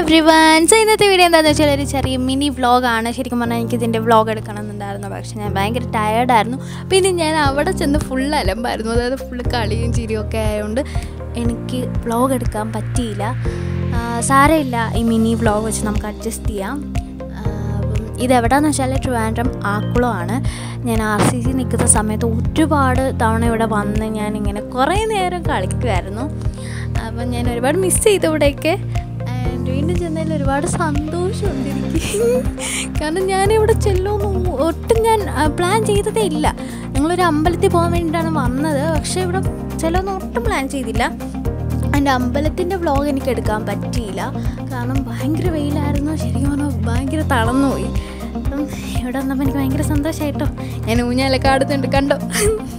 every everyone so ഇന്നത്തെ video എന്താണെന്ന് വെച്ചാൽ ഒരു ചെറിയ മിനി വ്ളോഗാണ് ശരിക്കും പറഞ്ഞാൽ എനിക്ക് ഇതിൻ്റെ വ്ളോഗ് എടുക്കണമെന്നുണ്ടായിരുന്നു പക്ഷെ ഞാൻ ഭയങ്കര ടയേർഡായിരുന്നു പിന്നെ ഞാൻ അവിടെ ചെന്ന് ഫുൾ അലമ്പായിരുന്നു അതായത് ഫുൾ കളിയും ചിരിയും ഒക്കെ ആയതുകൊണ്ട് എനിക്ക് വ്ളോഗ് എടുക്കാൻ പറ്റിയില്ല ആ, സാരമില്ല ഈ മിനി വ്ളോഗ് വെച്ച് നമുക്ക് അഡ്ജസ്റ്റ് ചെയ്യാം ആ, അപ്പം ഇതെവിടെയാണെന്ന് വെച്ചാൽ ട്രിവാൻഡ്രം ആക്കുളമാണ് ഞാൻ ആർ സി സി നിൽക്കുന്ന സമയത്ത് ഒരുപാട് തവണ ഇവിടെ വന്ന് ഞാനിങ്ങനെ കുറേ നേരം കളിക്കുമായിരുന്നു അപ്പം ഞാൻ ഒരുപാട് മിസ് ചെയ്തു ഇവിടെയൊക്കെ ആൻഡ് വീണ്ടും ചെന്നതിൽ ഒരുപാട് സന്തോഷമുണ്ട് എനിക്ക് കാരണം ഞാനിവിടെ ചെല്ലുമെന്ന് ഒട്ടും ഞാൻ പ്ലാൻ ചെയ്തതേ ഇല്ല ഞങ്ങളൊരു അമ്പലത്തിൽ പോകാൻ വേണ്ടിയിട്ടാണ് വന്നത് പക്ഷേ ഇവിടെ ചെല്ലുമെന്ന് ഒട്ടും പ്ലാൻ ചെയ്തില്ല എൻ്റെ അമ്പലത്തിൻ്റെ വ്ളോഗ് എനിക്ക് എടുക്കാൻ പറ്റിയില്ല കാരണം ഭയങ്കര വെയിലായിരുന്നു ശരിക്കും പറഞ്ഞാൽ ഭയങ്കര തളർന്നു പോയി അപ്പം ഇവിടെ വന്നപ്പോൾ എനിക്ക് ഭയങ്കര സന്തോഷമായിട്ടോ ഞാൻ ഊഞ്ഞാലൊക്കെ ആടുന്നുണ്ട് കണ്ടോ